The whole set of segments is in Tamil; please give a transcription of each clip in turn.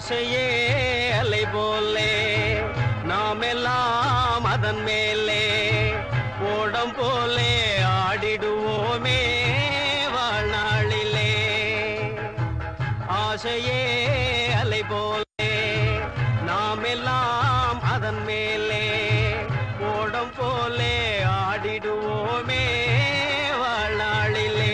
ஆசையே அலை போலே நாம் எல்லாம் அதன் மேலே ஓடம் போலே ஆடிடுவோமே வாழ்நாளிலே ஆசையே அலை போலே நாம் எல்லாம் அதன் மேலே ஓடம் போலே ஆடிடுவோமே வாழ்நாளிலே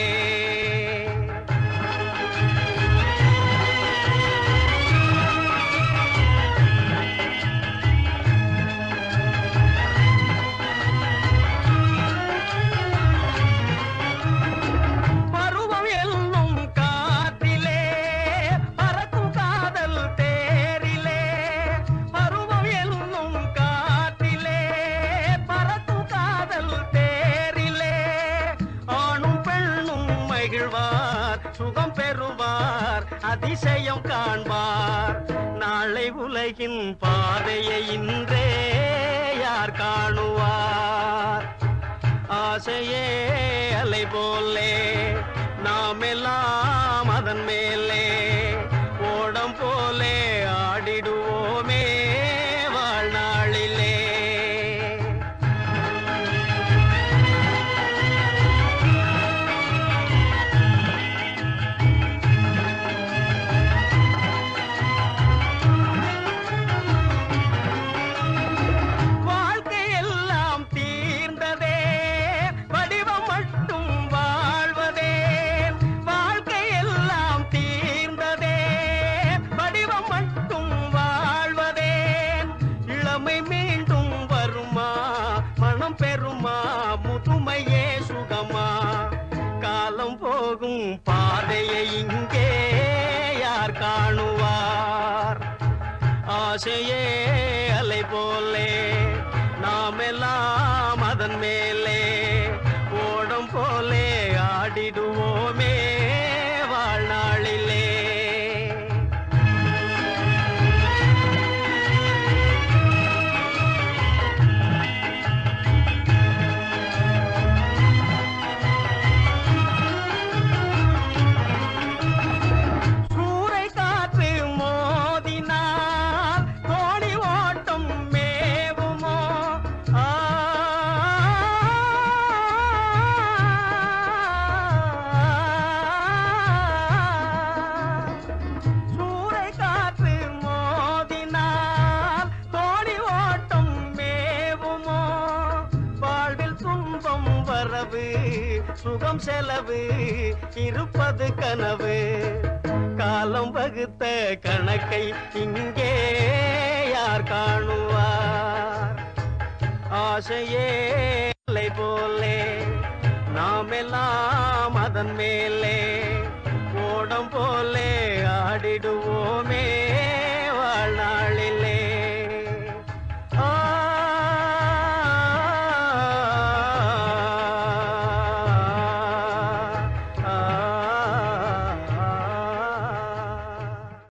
பருவம் என்னும் காற்றிலே பறக்கும் காதல் தேரிலே பருவம் என்னும் காற்றிலே பறக்கும் காதல் தேரிலே ஆணும் பெண்ணும் மகிழ்வார் சுகம் பெறுவார் அதிசயம் காண்பார் நாளை உலகின் பாதையை இன்றே யார் காணுவார் ஆசையே அலை போலே நாம் எல்லாம் அதன் மேலே ஓடம் போலே ஆடிடுவோமே வாழ்நாளிலே வாழ்க்கை எல்லாம் தீர்ந்ததே வடிவம் மட்டும் வாழ்வதே வாழ்க்கை எல்லாம் தீர்ந்ததே வடிவம் மட்டும் வாழ்வதே இளமை மீண்டும் வருமா மனம் பெறுமா முதுமையே சுகமா காலம் போகும் பாதையை இங்கே யார் காணுவார் ஆசையே அலை போலே நாம் எல்லாம் அதன் மேலே ஓடம் போலே ஆடிடுவோமே வாழ்நாளிலே சூறை காற்று மோதினால் கோடி ஓட்டம் மேவுமோ ஆ. சூறை காற்று மோதினால் கோடி ஓட்டம் மேவுமோ வாழ்வில் துன்பம் வரவு சுகம் செலவு இருப்பது கனவு காலம் வகுத்த கணக்கை இங்கே யார் காணுவார் ஆசையே அலை போலே நாம் எல்லாம் அதன் மேலே ஓடம் போலே ஆடிடுவோமே